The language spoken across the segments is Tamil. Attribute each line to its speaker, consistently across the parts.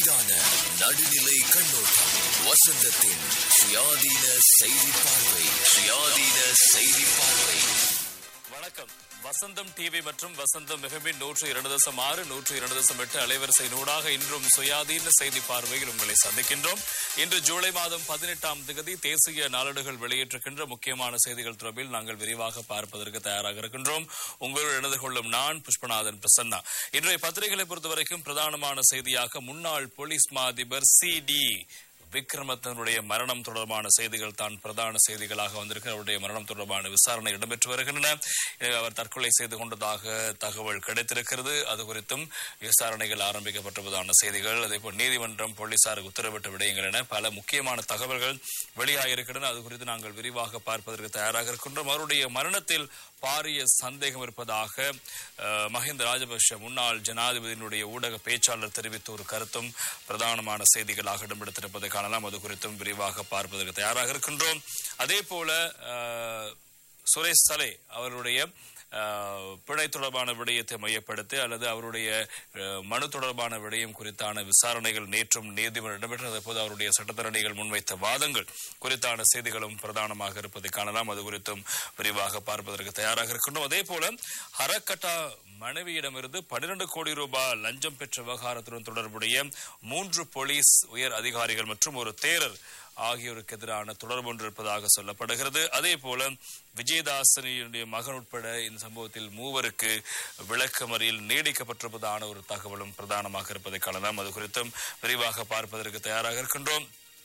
Speaker 1: வெளிப்படையான நடுநிலை கண்ணோட்டம் வசந்தத்தின் சுயாதீன செய்தி பார்வை சுயாதீன செய்தி பார்வை
Speaker 2: வணக்கம் வசந்தம் டிவி மற்றும் வசந்தம் மிகமின் நூற்று இரண்டு தசம் ஆறு நூற்று இரண்டு தசம் எட்டு அலைவரிசை நூடாக இன்றும் சுயாதீன செய்தி பார்வையில் உங்களை சந்திக்கின்றோம் இன்று ஜூலை மாதம் பதினெட்டாம் தேதி தேசிய நாளேடுகள் வெளியிட்டிருக்கின்ற முக்கியமான செய்திகள் தொடர்பில் நாங்கள் விரிவாக பார்ப்பதற்கு தயாராக இருக்கின்றோம் உங்களோடு இணைந்து கொள்ளும் நான் புஷ்பநாதன் பிரசன்னா இன்றைய பத்திரிகைகளை பொறுத்தவரைக்கும் பிரதானமான செய்தியாக முன்னாள் போலீஸ் மா அதிபர் சி டி விக்ரமத்தனுடைய மரணம் தொடர்பான செய்திகள் தான் பிரதான செய்திகளாக வந்திருக்கு அவருடைய மரணம் தொடர்பான விசாரணை இடம்பெற்று வருகின்றன அஹ் அவர் தற்கொலை செய்து கொண்டதாக தகவல் கிடைத்திருக்கிறது அது குறித்தும் விசாரணைகள் ஆரம்பிக்கப்பட்டிருப்பதான செய்திகள் அதேபோல் நீதிமன்றம் போலீசாருக்கு உத்தரவிட்ட விடயங்கள் என பல முக்கியமான தகவல்கள் வெளியாகியிருக்கின்றன அது குறித்து நாங்கள் விரிவாக பார்ப்பதற்கு தயாராக இருக்கின்றோம் அவருடைய மரணத்தில் பாரிய சந்தேகம் இருப்பதாக அஹ், மஹிந்த ராஜபக்ஷ முன்னாள் ஜனாதிபதியினுடைய ஊடக பேச்சாளர் தெரிவித்த ஒரு கருத்தும் பிரதானமான செய்திகளாக இடம்பெடுத்திருப்பதை காணலாம் அது குறித்தும் விரிவாக பார்ப்பதற்கு தயாராக இருக்கின்றோம் அதே போல அஹ், சுரேஷ் சலே அவருடைய அஹ், பிழை தொடர்பான விடயத்தை மையப்படுத்தி அல்லது அவருடைய அஹ், மனு தொடர்பான விடயம் குறித்தான விசாரணைகள் நேற்றும் நீதிமன்றம் இடம்பெற்றது அப்போது அவருடைய சட்டத்தரணிகள் முன்வைத்த வாதங்கள் குறித்தான செய்திகளும் பிரதானமாக இருப்பதை காணலாம் அது குறித்தும் விரிவாக பார்ப்பதற்கு தயாராக இருக்கின்றோம் அதே போல ஹரக்கட்டா மனைவியிடமிருந்து பன்னிரண்டு கோடி ரூபாய் லஞ்சம் பெற்ற விவகாரத்துடன் தொடர்புடைய மூன்று போலீஸ் உயர் அதிகாரிகள் மற்றும் ஒரு தேரர் ஆகியோருக்கு எதிரான தொடர்பு ஒன்று இருப்பதாக சொல்லப்படுகிறது அதே போல விஜயதாசனியுடைய மகன் உட்பட இந்த சம்பவத்தில் மூவருக்கு விளக்கமறியில் நீடிக்கப்பட்டிருப்பதான ஒரு தகவலும் பிரதானமாக இருப்பதை காணலாம் அது குறித்தும் விரிவாக பார்ப்பதற்கு தயாராக இருக்கின்றோம்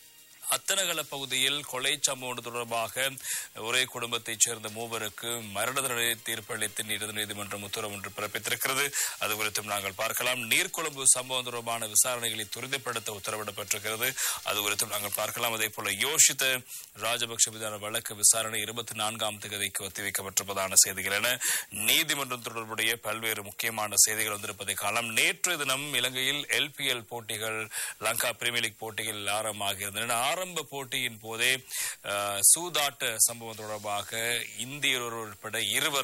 Speaker 2: அத்தனகல பகுதியில் கொலை சம்பவம் தொடர்பாக ஒரே குடும்பத்தைச் சேர்ந்த மூவருக்கு மரண தண்டனை தீர்ப்பளித்து நீதி நீதிமன்றம் உத்தரவு ஒன்று பிறப்பித்திருக்கிறது அது குறித்தும் நாங்கள் பார்க்கலாம் நீர்கொழும்பு சம்பவம் தொடர்பான விசாரணைகளை துரிதப்படுத்த உத்தரவிடப்பட்டிருக்கிறது அது குறித்தும் நாங்கள் பார்க்கலாம் அதே போல யோசித்த ராஜபக்ஷ மீதான வழக்கு விசாரணை இருபத்தி நான்காம் தேதிக்கு ஒத்திவைக்கப்பட்டிருப்பதான செய்திகள் என நீதிமன்றம் தொடர்புடைய பல்வேறு முக்கியமான செய்திகள் வந்திருப்பதை காணலாம் நேற்று தினம் இலங்கையில் எல்பிஎல் போட்டிகள் லங்கா பிரீமியர் லீக் போட்டிகள் ஆரம்பமாக இருந்தன ஆரம்ப போட்டியின் போதே அஹ், சூதாட்ட சம்பவம் தொடர்பாக இந்தியர் ஒருவர் உட்பட இருவர்